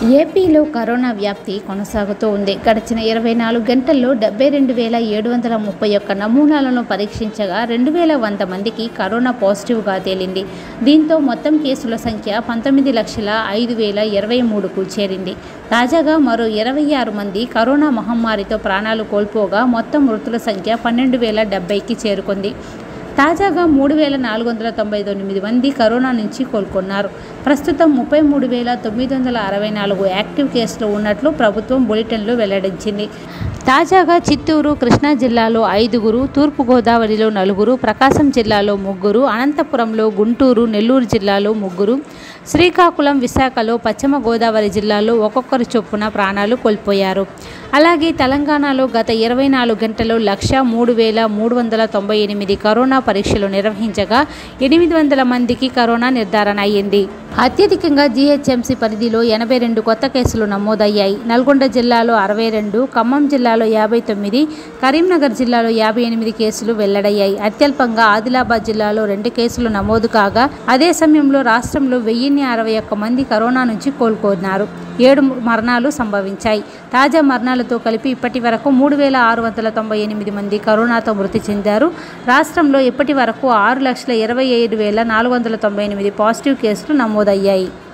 ఏపీలో కరోనా వ్యాప్తి కొనసాగుతూ ఉంది గడిచిన ఇరవై నాలుగు గంటల్లో డెబ్బై రెండు వేల ఏడు వందల ముప్పై ఒక్క నమూనాలను పరీక్షించగా రెండు వేల వంద మందికి కరోనా పాజిటివ్గా తేలింది దీంతో మొత్తం కేసుల సంఖ్య పంతొమ్మిది లక్షల ఐదు వేల ఇరవై మూడుకు చేరింది తాజాగా మరో ఇరవై ఆరు మంది కరోనా మహమ్మారితో ప్రాణాలు కోల్పోగా మొత్తం మృతుల సంఖ్య పన్నెండు వేల డెబ్బైకి చేరుకుంది తాజాగా మూడు వేల నాలుగు వందల తొంభై తొమ్మిది మంది కరోనా నుంచి కోలుకున్నారు ప్రస్తుతం ముప్పై మూడు వేల తొమ్మిది వందల అరవై నాలుగు యాక్టివ్ కేసులు ఉన్నట్లు ప్రభుత్వం బులెటిన్లో వెల్లడించింది తాజాగా చిత్తూరు కృష్ణా జిల్లాలో ఐదుగురు తూర్పుగోదావరిలో నలుగురు ప్రకాశం జిల్లాలో ముగ్గురు అనంతపురంలో గుంటూరు నెల్లూరు జిల్లాలో ముగ్గురు శ్రీకాకుళం విశాఖలో పశ్చిమ గోదావరి జిల్లాలో ఒక్కొక్కరు చొప్పున ప్రాణాలు కోల్పోయారు అలాగే తెలంగాణలో గత ఇరవై నాలుగు గంటల్లో లక్ష మూడు వేల మూడు వందల తొంభై ఎనిమిది కరోనా పరీక్షలు నిర్వహించగా ఎనిమిది వందల మందికి కరోనా నిర్ధారణ అయ్యింది అత్యధికంగా జీహెచ్ఎంసీ పరిధిలో ఎనభై రెండు కొత్త కేసులు నమోదయ్యాయి నల్గొండ జిల్లాలో అరవై రెండు ఖమ్మం జిల్లాలో యాభై తొమ్మిది కరీంనగర్ జిల్లాలో యాభై ఎనిమిది కేసులు వెల్లడయ్యాయి అత్యల్పంగా ఆదిలాబాద్ జిల్లాలో రెండు కేసులు నమోదు కాగా అదే సమయంలో రాష్ట్రంలో వెయ్యిన్ని అరవై ఒక్క మంది కరోనా నుంచి కోలుకున్నారు ఏడు మరణాలు సంభవించాయి తాజా మరణాలతో కలిపి ఇప్పటి వరకు మూడు వేల ఆరు వందల తొంభై ఎనిమిది మంది కరోనాతో మృతి చెందారు రాష్ట్రంలో ఇప్పటి వరకు ఆరు లక్షల ఇరవై ఏడు వేల నాలుగు వందల తొంభై ఎనిమిది పాజిటివ్ కేసులు నమోదయ్యాయి